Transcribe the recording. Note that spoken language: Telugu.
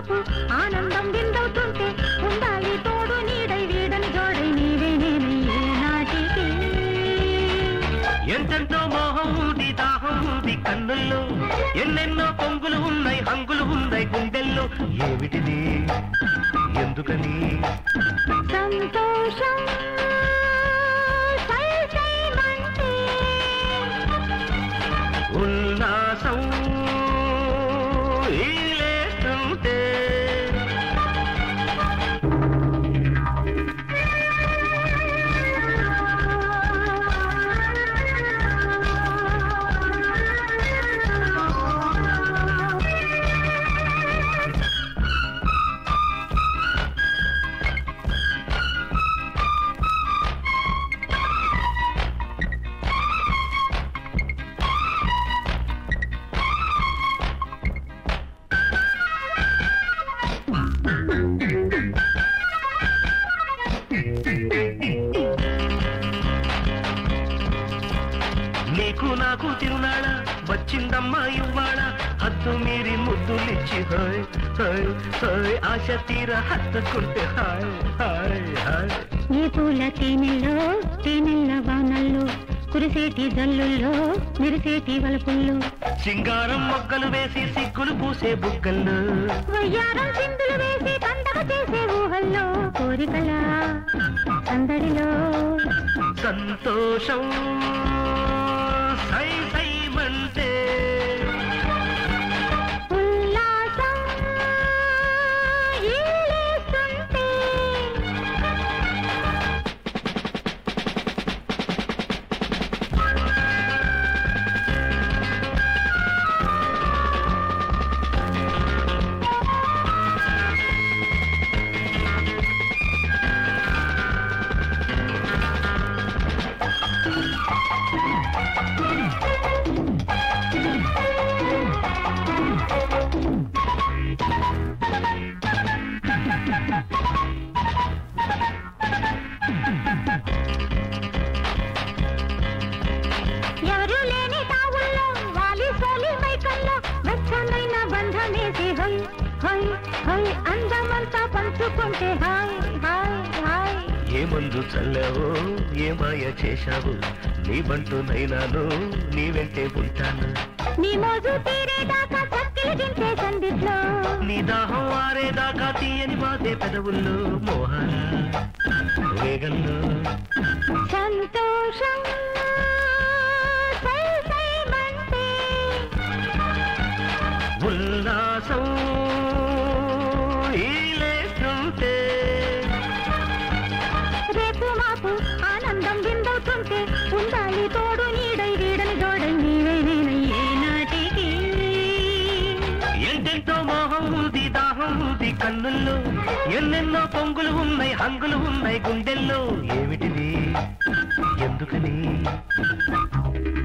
మాపు ఆనందం విందవుతుంటే ఉండాలి తోడు నీడై వీడని జోడై నీవే నేనై ఏనాటికి ఎంతెంతో మోహం ఉంది దాహం ఉంది కన్నుల్లో ఎన్నెన్నో పొంగులు ఉన్నాయి హంగులు ఉన్నాయి గుండెల్లో ఏమిటిది ఎందుకని సంతోషం సై సైమంటే ఉల్లాసం ఈలేస్తుంటే నీకు నాకు తిరునాళ వచ్చిందమ్మా ఇవ్వాళ హద్దు మీరి ముద్దులిచ్చి హాయ్ హాయ్ హాయ్ ఆశ తీర హత్తుకుంటే హాయ్ హాయ్ హాయ్ ఈ పూల తేనెల్లో తేనెల్ల వానల్లో కురిసేటి జల్లుల్లో మెరిసేటి వలపుల్లో సింగారం మొగ్గలు వేసి సిగ్గులు పూసే బుగ్గల్లో వయ్యారం చిందులు వేసి పండగ చేసే ఊహల్లో కోరికల సందడిలో సంతోషం సై సైమంటే ఉల్లాసం ఈలేస్తుంటే ఎవరు లేని తావుల్లో వాలి సోలి మైకల్లో వెచ్చనైన బంధమేసి హై హై హై అందమంతా పంచుకుంటే హాయ్ హాయ్ హాయ్ ఏ మందు చల్లావో ఏ మాయ చేశావు నీ బంటు నైనాను నీ వెంటే ఉంటాను నీ మోజు తీరేదాకా చక్కిలి దించే సందిట్లో నీ దాహం ఆరేదాకా తీయని బాధే పెదవుల్లో మోహన వేగంలో సంతోషం సై సైమంటే ఉల్లాసం ఈలేస్తుంటే రేపు మాపు ఆనందం విందవుతుంటే ఉండాలి తోడు నీడై వీడని జోడై నీవే నేనై ఏనాటికి ఎంతెంతో మోహం ఉంది దాహం ఉంది కన్నుల్లో ఎన్నెన్నో పొంగులు ఉన్నాయి హంగులు ఉన్నాయి గుండెల్లో ఏమిటిది ఎందుకని